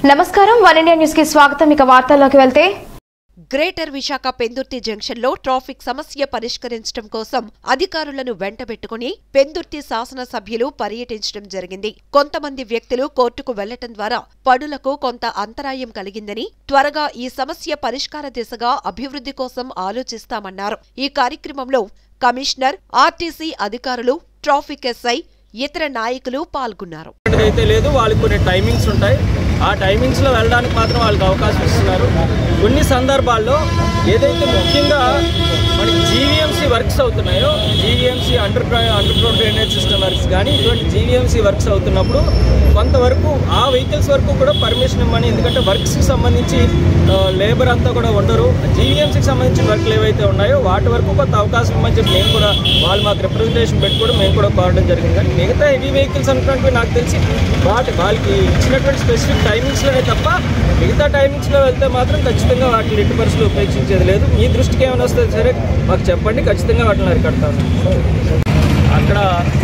నమస్కారం one India news కి స్వాగతం ఇక వార్తల్లోకి వెళ్తే గ్రేటర్ విశాఖ పెందుర్తి జంక్షన్లో ట్రాఫిక్ సమస్య పరిష్కరించడం కోసం అధికారులను వెంటబెట్టుకుని పెందుర్తి శాసనసభ్యులు పర్యటించడం జరిగింది కొంతమంది వ్యక్తులు కోర్టుకు వెళ్లటం ద్వారా పనులకు కొంత అంతరాయం కలిగిందని త్వరగా ఈ సమస్య పరిష్కార దిశగా అభివృద్ధి కోసం ఆలోచిస్తామన్నారు ఈ కార్యక్రమంలో కమిషనర్ ఆర్టీసీ అధికారులు ట్రాఫిక్ ఎస్ఐ ఇతర నాయకులు పాల్గొన్నారు అయితే లేదు వాళ్ళకి కొన్ని టైమింగ్స్ ఉంటాయి ఆ టైమింగ్స్లో వెళ్ళడానికి మాత్రం వాళ్ళకి అవకాశం ఇస్తున్నారు కొన్ని సందర్భాల్లో ఏదైతే ముఖ్యంగా మనకి జీవీఎంసీ వర్క్స్ అవుతున్నాయో GVMC under under ground drainage system works కానీ ఇటువంటి జీవీఎంసీ వర్క్స్ అవుతున్నప్పుడు కొంతవరకు ఆ వెహికల్స్ వరకు కూడా పర్మిషన్ ఇవ్వమని ఎందుకంటే వర్క్స్కి సంబంధించి లేబర్ అంతా కూడా ఉండరు జీవీఎంసీకి సంబంధించిన వర్క్లు ఏవైతే ఉన్నాయో వాటి వరకు కొంత అవకాశం ఇవ్వమని చెప్పి మేము కూడా వాళ్ళు మాకు రిప్రజెంటేషన్ పెట్టుకోవడం మేము కూడా కోరడం జరిగింది కానీ మిగతా హెవీ వెహికల్స్ అనుకున్నట్టు నాకు తెలిసి వాటి వాళ్ళకి ఇచ్చినటువంటి స్పెసిఫిక్ టైమింగ్స్లోనే తప్ప మిగతా టైమింగ్స్లో వెళ్తే మాత్రం ఖచ్చితంగా వాటిని ఎట్టి పరిస్థితులు ఉపేక్షించేది లేదు మీ దృష్టికి ఏమైనా వస్తే సరే మాకు చెప్పండి ఖచ్చితంగా వాటిని అరికడతాను అక్కడ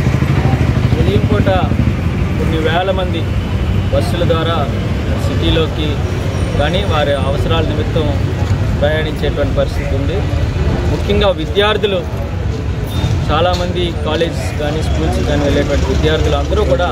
ఉదయం పూట కొన్ని వేల మంది బస్సుల ద్వారా సిటీలోకి కానీ వారి అవసరాల నిమిత్తం ప్రయాణించేటువంటి పరిస్థితి ఉంది ముఖ్యంగా విద్యార్థులు చాలామంది కాలేజెస్ కానీ స్కూల్స్ కానీ వెళ్ళేటువంటి విద్యార్థులు అందరూ కూడా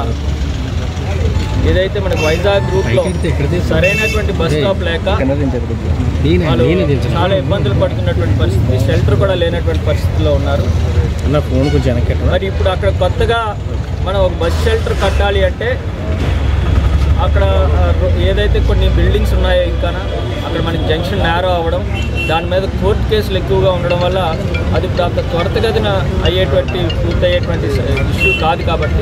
ఏదైతే మనకి వైజాగ్ రూట్లో సరైనటువంటి బస్ స్టాప్ లేక వాళ్ళు చాలా ఇబ్బందులు పడుతున్నటువంటి పరిస్థితి షెల్టర్ కూడా లేనటువంటి పరిస్థితిలో ఉన్నారు అన్న ఫోన్ కొంచెం వెనక్కి మరి ఇప్పుడు అక్కడ కొత్తగా మనం ఒక బస్ షెల్టర్ కట్టాలి అంటే అక్కడ ఆ, రో- ఏదైతే కొన్ని బిల్డింగ్స్ ఉన్నాయో ఇంకా అక్కడ మనకి జంక్షన్ నేరో అవ్వడం దాని మీద కోర్టు కేసులు ఎక్కువగా ఉండడం వల్ల అది ఇప్పుడు అంత త్వరితగతిన అయ్యేటువంటి పూర్తయ్యేటువంటి ఇష్యూ కాదు కాబట్టి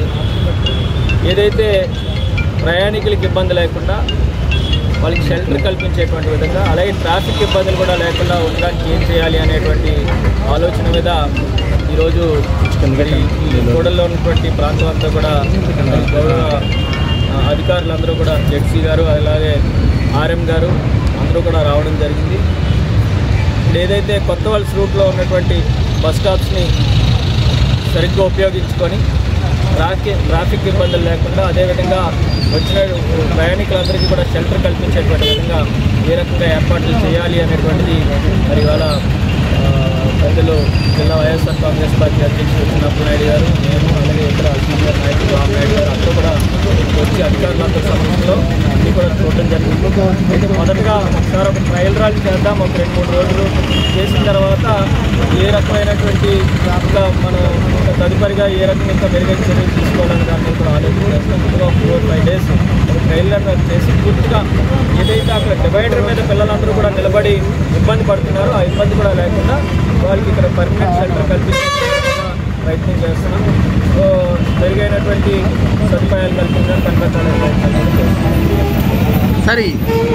ఏదైతే ప్రయాణికులకి ఇబ్బంది లేకుండా వాళ్ళకి షెల్టర్ కల్పించేటువంటి విధంగా అలాగే ట్రాఫిక్ ఇబ్బందులు కూడా లేకుండా ఉండడానికి ఏం చేయాలి అనేటువంటి ఆలోచన మీద ఈరోజు మరి ఈ కూడల్లో ఉన్నటువంటి ప్రాంతం అంతా కూడా మరి గౌరవ ఆ, అధికారులందరూ కూడా జెడ్సీ గారు అలాగే ఆర్ఎం గారు అందరూ కూడా రావడం జరిగింది ఇప్పుడు ఏదైతే కొత్త వలస రూట్లో ఉన్నటువంటి బస్ స్టాప్స్ని సరిగ్గా ఉపయోగించుకొని ట్రాఫిక్ ట్రాఫిక్ ఇబ్బందులు లేకుండా అదేవిధంగా వచ్చిన ప్రయాణికులందరికీ కూడా షెల్టర్ కల్పించేటువంటి విధంగా ఏ రకంగా ఏర్పాట్లు చేయాలి అనేటువంటిది మరి ఇవాళ ఆ, పెద్దలు జిల్లా వైఎస్ఆర్ కాంగ్రెస్ పార్టీ అధ్యక్షుడు చిన్నప్ప నాయుడు గారు నేను అలాగే ఇతర సీనియర్ నాయకులు రామ్ నాయుడు గారు అందరూ కూడా వచ్చి అధికారులందరి సమక్షంలో అన్ని కూడా చూడడం జరిగింది అయితే మొదటగా ఒకసారి ఒక ట్రయల్ రాల్ చేద్దాం ఒక రెండు మూడు రోజులు చేసిన తర్వాత ఏ రకమైనటువంటి ఇంకా మనం ఇంకా తదుపరిగా ఏ రకంగా ఇంకా మెరుగైన చర్యలు తీసుకోవాలని దాన్ని కూడా ఆలోచన చేస్తాం ముందుగా ఫోర్ ఫైవ్ డేస్ ఒక ట్రైలర్ చేసి పూర్తిగా ఏదైతే అక్కడ డివైడర్ మీద పిల్లలందరూ కూడా నిలబడి ఇబ్బంది పడుతున్నారో ఆ ఇబ్బంది కూడా లేకుండా వారికి ఇక్కడ పర్మనెంట్ షెల్టర్ కల్పించే ప్రయత్నం చేస్తున్నాం సో మెరుగైనటువంటి సదుపాయాలు కల్పించడానికి కనిపెట్టాలని ప్రయత్నం చేస్తున్నాం సరే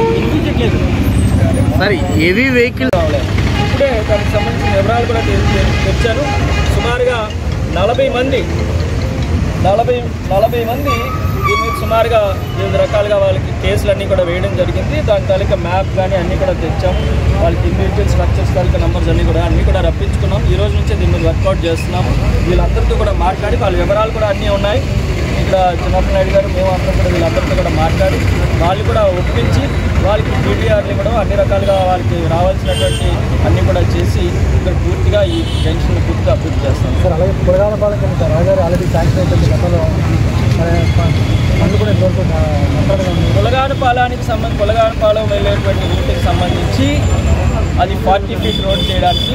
సరే హెవీ వెహికల్ ఇప్పుడే దానికి సంబంధించిన వివరాలు కూడా తె- తె- తెచ్చాను సుమారుగా నలభై మంది నలభై నలభై మంది దీని మీద సుమారుగా వివిధ రకాలుగా వాళ్ళకి కేసులన్నీ కూడా వేయడం జరిగింది దాని తాలూకా మ్యాప్ కానీ అన్నీ కూడా తెచ్చాము వాళ్ళకి ఇండివిజువల్ స్ట్రక్చర్స్ తాలూకా నెంబర్స్ అన్నీ కూడా అన్నీ కూడా రప్పించుకున్నాం ఈ రోజు నుంచే దీని మీద వర్కౌట్ చేస్తున్నాము వీళ్ళందరితో కూడా మాట్లాడి వాళ్ళ వివరాలు కూడా అన్నీ ఉన్నాయి ఇక్కడ చిన్నప్ప నాయుడు గారు మేము అందరం కూడా వీళ్ళందరితో కూడా మాట్లాడి వాళ్ళు కూడా ఒప్పించి వాళ్ళకి పీడిఆర్లు కూడా అన్ని రకాలుగా వాళ్ళకి రావాల్సినటువంటి అన్నీ కూడా చేసి ఇక్కడ పూర్తిగా ఈ జంక్షన్ పూర్తిగా అభివృద్ధి చేస్తాం సార్ అలాగే పులగాల పాలక రాజారు ఆల్రెడీ శాంక్షన్ అయిపోయింది గతంలో మరి పనులు కూడా ఇంతవరకు మాట్లాడగా ఉంది పులగాను పాలానికి సంబంధించి పులగాను పాలెం వెళ్ళేటువంటి రూట్కి సంబంధించి అది ఫార్టీ ఫీట్ రోడ్ చేయడానికి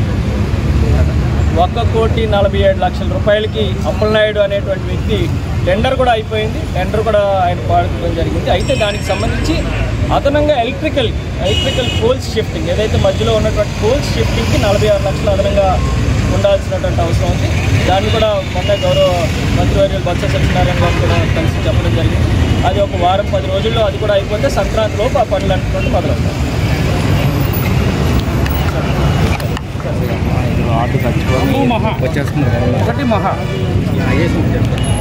ఒక్క కోటి నలభై ఏడు లక్షల రూపాయలకి అప్పలనాయుడు అనేటువంటి వ్యక్తి టెండర్ కూడా అయిపోయింది టెండర్ కూడా ఆయన పాడుకోవడం జరిగింది అయితే దానికి సంబంధించి అదనంగా ఎలక్ట్రికల్ ఎలక్ట్రికల్ పోల్స్ షిఫ్టింగ్ ఏదైతే మధ్యలో ఉన్నటువంటి పోల్స్ షిఫ్టింగ్కి నలభై ఆరు లక్షలు అదనంగా ఉండాల్సినటువంటి అవసరం ఉంది దాన్ని కూడా మొన్న గౌరవ మంత్రివర్యులు బొత్స సత్యనారాయణ గారు కూడా కలిసి చెప్పడం జరిగింది అది ఒక వారం పది రోజుల్లో అది కూడా అయిపోతే సంక్రాంతి లోపు ఆ పనులు అనుకోండి మొదలవుతాయి ఆటో చచ్చిపోయి వచ్చేస్తున్నారు ఒకటి మహా